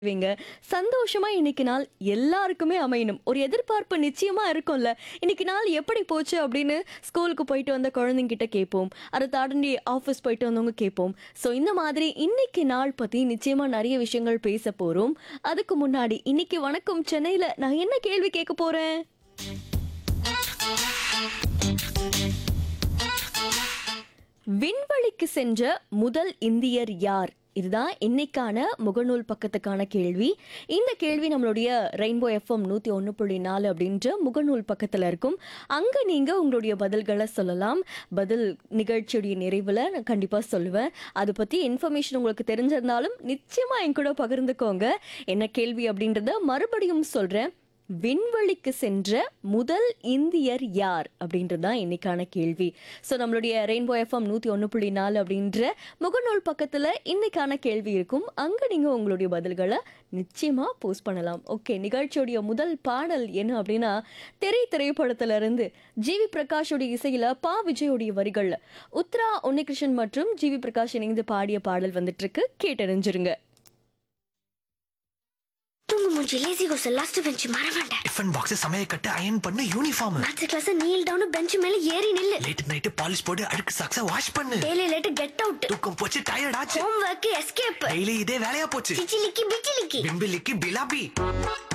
வைங்க சந்தோஷமா இன்னைக்கு நாள் எல்லாருக்குமே அமையணும் ஒரு எதிர்பார்ப்பு நிச்சயமா இருக்கும்ல இன்னைக்கு நாள் எப்படி போச்சு அப்படின்னு ஸ்கூலுக்கு போயிட்டு வந்த குழந்தைங்க கிட்ட கேட்போம் அதை தாண்டி ஆஃபீஸ் போயிட்டு வந்தவங்க கேட்போம் ஸோ இந்த மாதிரி இன்னைக்கு நாள் பத்தி நிச்சயமா நிறைய விஷயங்கள் பேச போறோம் அதுக்கு முன்னாடி இன்னைக்கு வணக்கம் சென்னையில நான் என்ன கேள்வி கேட்க போறேன் விண்வெளிக்கு சென்ற முதல் இந்தியர் யார் இதுதான் இன்னைக்கான முகநூல் பக்கத்துக்கான கேள்வி இந்த கேள்வி நம்மளுடைய ரெயின்போ எஃப்எம் நூற்றி ஒன்று புள்ளி நாலு அப்படின்ற முகநூல் பக்கத்தில் இருக்கும் அங்கே நீங்கள் உங்களுடைய பதில்களை சொல்லலாம் பதில் நிகழ்ச்சியுடைய நிறைவில் நான் கண்டிப்பாக சொல்லுவேன் அதை பற்றி இன்ஃபர்மேஷன் உங்களுக்கு தெரிஞ்சிருந்தாலும் நிச்சயமாக என் கூட பகிர்ந்துக்கோங்க என்ன கேள்வி அப்படின்றத மறுபடியும் சொல்கிறேன் விண்வெளிக்கு சென்ற முதல் இந்தியர் யார் அப்படின்றது தான் இன்னைக்கான கேள்வி ஸோ நம்மளுடைய ரெயின்போ எஃப்எம் நூற்றி ஒன்று புள்ளி நாலு அப்படின்ற முகநூல் பக்கத்தில் இன்னைக்கான கேள்வி இருக்கும் அங்கே நீங்கள் உங்களுடைய பதில்களை நிச்சயமாக போஸ்ட் பண்ணலாம் ஓகே நிகழ்ச்சியுடைய முதல் பாடல் என்ன அப்படின்னா திரை திரைப்படத்துல இருந்து ஜிவி பிரகாஷோடைய இசையில் பா விஜயோடைய வரிகளில் உத்ரா உன்னிகிருஷ்ணன் மற்றும் ஜிவி பிரகாஷ் இணைந்து பாடிய பாடல் வந்துட்டு இருக்கு கேட்டறிஞ்சிருங்க தூங்கு மூஞ்சி லேசி கோஸ் லாஸ்ட் பெஞ்ச் மறவேண்ட டிஃபன் பாக்ஸ் சமையல் கட்டு அயன் பண்ணு uniform maths class kneel down bench மேல ஏறி நில்லு லேட் நைட் பாலிஷ் போட்டு அழுக்கு சாக்ஸ வாஷ் பண்ணு டெய்லி லேட் கெட் அவுட் தூக்கம் போச்சு டயர்ட் ஆச்சு ஹோம் ஒர்க் எஸ்கேப் டெய்லி இதே வேலையா போச்சு சிச்சிலிக்கி பிச்சிலிக்கி பிம்பிலிக்கு பிலாபி